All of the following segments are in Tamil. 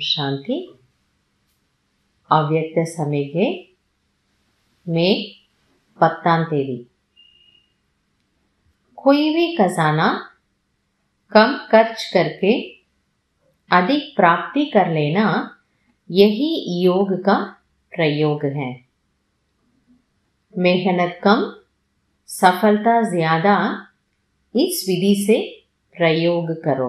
शांति अव्यक्त समिगे मे पत्तान तेदी कोई भी खजाना कम खर्च करके अधिक प्राप्ति कर लेना यही योग का प्रयोग है मेहनत कम सफलता ज्यादा इस विधि से प्रयोग करो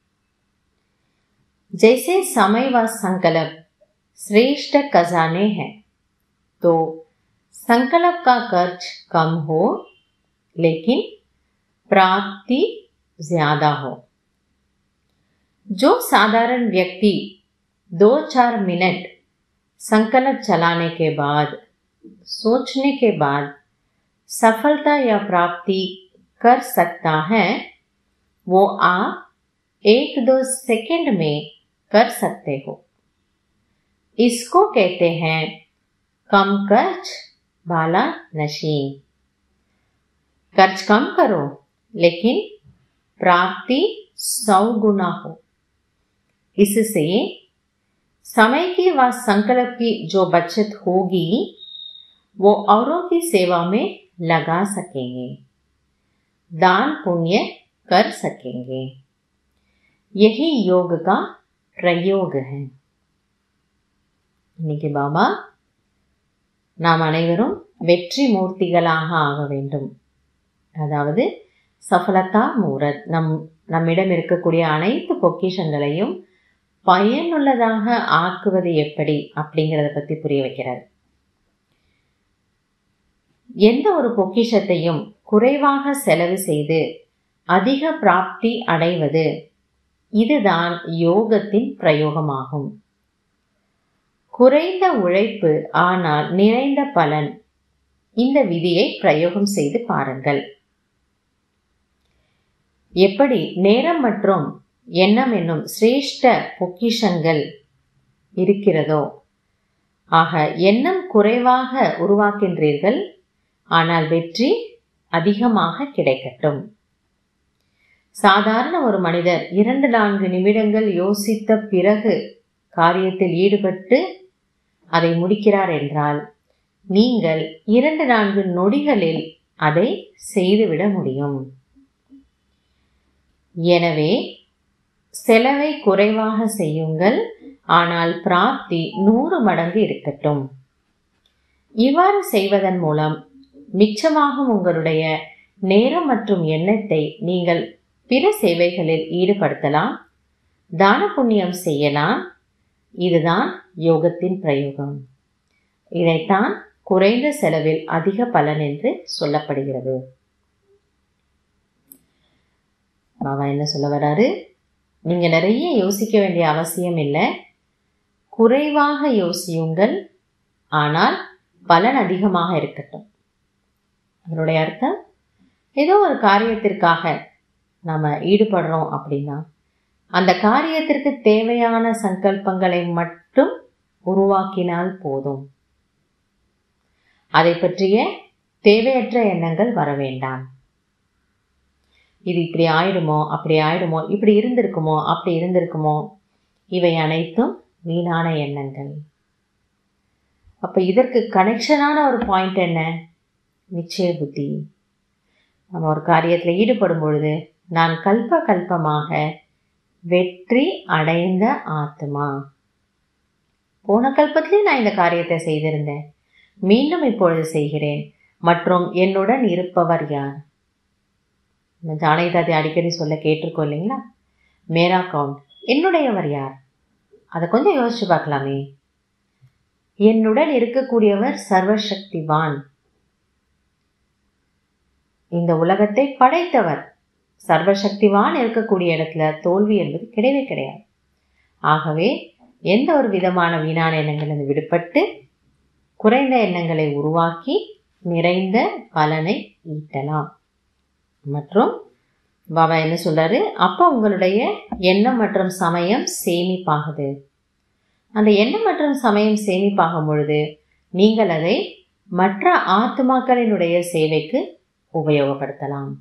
जैसे समय व संकल्प श्रेष्ठ खजाने हैं तो संकल्प का खर्च कम हो लेकिन प्राप्ति ज्यादा हो जो साधारण व्यक्ति दो चार मिनट संकल्प चलाने के बाद सोचने के बाद सफलता या प्राप्ति कर सकता है वो आप एक दो सेकंड में कर सकते हो इसको कहते हैं कम खर्च बाला नशीन खर्च कम करो लेकिन प्राप्ति सौ गुना हो इससे समय की व संकल्प की जो बचत होगी वो औरों की सेवा में लगा सकेंगे दान पुण्य कर सकेंगे यही योग का பிரயோக இன்னைக்கு பாபா நாம் அனைவரும் வெற்றி மூர்த்திகளாக ஆக வேண்டும் அதாவது சஃலதா மூரத் நம் நம்மிடம் இருக்கக்கூடிய அனைத்து பொக்கிஷங்களையும் பயனுள்ளதாக ஆக்குவது எப்படி அப்படிங்கிறத பற்றி புரிய வைக்கிறார் எந்த ஒரு பொக்கிஷத்தையும் குறைவாக செலவு செய்து அதிக பிராப்தி அடைவது இதுதான் யோகத்தின் பிரயோகமாகும் குறைந்த உழைப்பு ஆனால் நிறைந்த பலன் இந்த விதியை பிரயோகம் செய்து பாருங்கள் எப்படி நேரம் மற்றும் எண்ணம் என்னும் சிரேஷ்ட பொக்கிஷங்கள் இருக்கிறதோ ஆக எண்ணம் குறைவாக உருவாக்கின்றீர்கள் ஆனால் வெற்றி அதிகமாக கிடைக்கட்டும் சாதாரண ஒரு மனிதர் இரண்டு நான்கு நிமிடங்கள் யோசித்த பிறகு காரியத்தில் ஈடுபட்டு அதை முடிக்கிறார் என்றால் நீங்கள் இரண்டு நான்கு நொடிகளில் அதை செய்துவிட முடியும் எனவே செலவை குறைவாக செய்யுங்கள் ஆனால் பிராப்தி நூறு மடங்கு இருக்கட்டும் இவ்வாறு செய்வதன் மூலம் மிச்சமாகும் உங்களுடைய நேரம் மற்றும் எண்ணத்தை நீங்கள் பிற சேவைகளில் ஈடுபடுத்தலாம் தான புண்ணியம் செய்யலாம் இதுதான் யோகத்தின் பிரயோகம் இதைத்தான் குறைந்த செலவில் அதிக பலன் என்று சொல்லப்படுகிறது பாபா என்ன சொல்ல வராரு நீங்க நிறைய யோசிக்க வேண்டிய அவசியம் இல்லை குறைவாக யோசியுங்கள் ஆனால் பலன் அதிகமாக இருக்கட்டும் அதனுடைய அர்த்தம் ஏதோ ஒரு காரியத்திற்காக நம்ம ஈடுபடுறோம் அப்படின்னா அந்த காரியத்திற்கு தேவையான சங்கல்பங்களை மட்டும் உருவாக்கினால் போதும் அதை பற்றிய தேவையற்ற எண்ணங்கள் வர வேண்டாம் இது இப்படி ஆயிடுமோ அப்படி ஆயிடுமோ இப்படி இருந்திருக்குமோ அப்படி இருந்திருக்குமோ இவை அனைத்தும் வீணான எண்ணங்கள் அப்ப இதற்கு கனெக்ஷனான ஒரு பாயிண்ட் என்ன நிச்சய புத்தி நம்ம ஒரு காரியத்தில் ஈடுபடும் பொழுது நான் கல்ப கல்பமாக வெற்றி அடைந்த ஆத்மா போன கல்பத்திலே நான் இந்த காரியத்தை செய்திருந்தேன் மீண்டும் இப்பொழுது செய்கிறேன் மற்றும் என்னுடன் இருப்பவர் யார் ஜானகி தாத்தி அடிக்கடி சொல்ல கேட்டிருக்கோம் இல்லைங்களா மேரா கவுண்ட் என்னுடையவர் யார் அதை கொஞ்சம் யோசிச்சு பார்க்கலாமே என்னுடன் இருக்கக்கூடியவர் சர்வசக்திவான் இந்த உலகத்தை படைத்தவர் சர்வசக்திவான் இருக்கக்கூடிய இடத்துல தோல்வி என்பது கிடையவே கிடையாது ஆகவே எந்த ஒரு விதமான வீணான எண்ணங்களிலிருந்து விடுபட்டு குறைந்த எண்ணங்களை உருவாக்கி நிறைந்த பலனை ஈட்டலாம் மற்றும் பாபா என்ன சொல்றாரு அப்போ உங்களுடைய எண்ணம் மற்றும் சமயம் சேமிப்பாகுது அந்த எண்ணம் மற்றும் சமயம் சேமிப்பாகும் பொழுது நீங்கள் அதை மற்ற ஆத்மாக்களினுடைய சேவைக்கு உபயோகப்படுத்தலாம்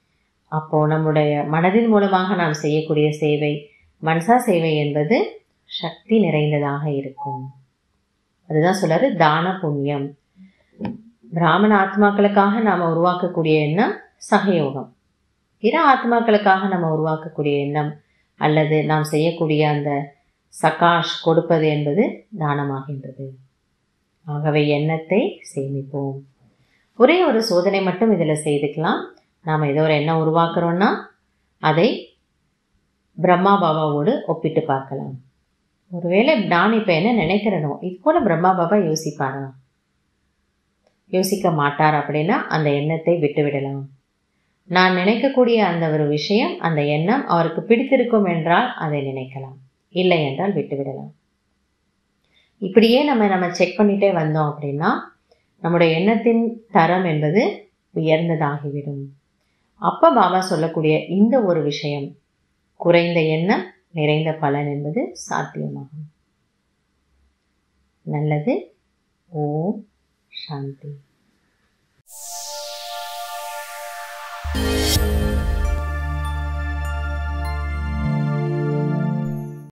அப்போ நம்முடைய மனதின் மூலமாக நாம் செய்யக்கூடிய சேவை மனசா சேவை என்பது சக்தி நிறைந்ததாக இருக்கும் அதுதான் சொல்றாரு தான புண்ணியம் பிராமண ஆத்மாக்களுக்காக நாம் உருவாக்கக்கூடிய எண்ணம் சகயோகம் பிற ஆத்மாக்களுக்காக நம்ம உருவாக்கக்கூடிய எண்ணம் அல்லது நாம் செய்யக்கூடிய அந்த சகாஷ் கொடுப்பது என்பது தானமாகின்றது ஆகவே எண்ணத்தை சேமிப்போம் ஒரே ஒரு சோதனை மட்டும் இதில் செய்துக்கலாம் நாம் ஏதோ ஒரு எண்ணம் உருவாக்குறோன்னா அதை பிரம்மா பாபாவோடு ஒப்பிட்டு பார்க்கலாம் ஒருவேளை நான் இப்போ என்ன நினைக்கிறனோ இது போல பிரம்மா பாபா யோசிப்பாரா யோசிக்க மாட்டார் அப்படின்னா அந்த எண்ணத்தை விட்டுவிடலாம் நான் நினைக்கக்கூடிய அந்த ஒரு விஷயம் அந்த எண்ணம் அவருக்கு பிடித்திருக்கும் என்றால் அதை நினைக்கலாம் இல்லை என்றால் விட்டுவிடலாம் இப்படியே நம்ம நம்ம செக் பண்ணிட்டே வந்தோம் அப்படின்னா நம்முடைய எண்ணத்தின் தரம் என்பது உயர்ந்ததாகிவிடும் அப்போ பாபா சொல்லக்கூடிய இந்த ஒரு விஷயம் குறைந்த எண்ணம் நிறைந்த பலன் என்பது சாத்தியமாகும் நல்லது ஓம் சாந்தி